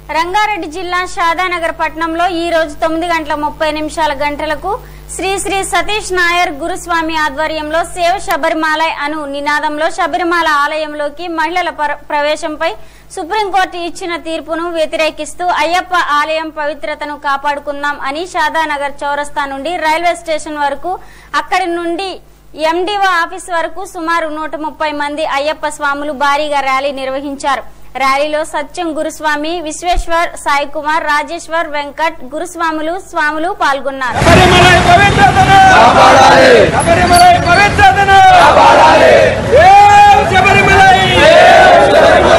రంగారెడ్డి జిల్లా షాదానగర్ పట్టణంలో ఈ రోజు తొమ్మిది గంటల ముప్పై నిమిషాల గంటలకు శ్రీ శ్రీ సతీష్ నాయర్ గురుస్వామి ఆధ్వర్యంలో సేవ శబరిమాల అను నినాదంలో శబరిమాల ఆలయంలోకి మహిళల పర- ప్రవేశంపై సుప్రీంకోర్టు ఇచ్చిన తీర్పును వ్యతిరేకిస్తూ అయ్యప్ప ఆలయం పవిత్రతను కాపాడుకుందాం అని షాదానగర్ చౌరస్తా నుండి రైల్వే స్టేషన్ వరకు అక్కడి నుండి ఎండిఓ ఆఫీస్ వరకు సుమారు నూట ముప్పై మంది అయ్యప్ప స్వాములు భారీగా ర్యాలీ నిర్వహించారు ర్యాలీలో సత్యం గురుస్వామి విశ్వేశ్వర్ సాయి కుమార్ రాజేశ్వర్ వెంకట్ గురుస్వాములు స్వాములు పాల్గొన్నారు శబరిమలై పవిత్రతను శబరిమలై పవిత్రతను జై శబరిమలై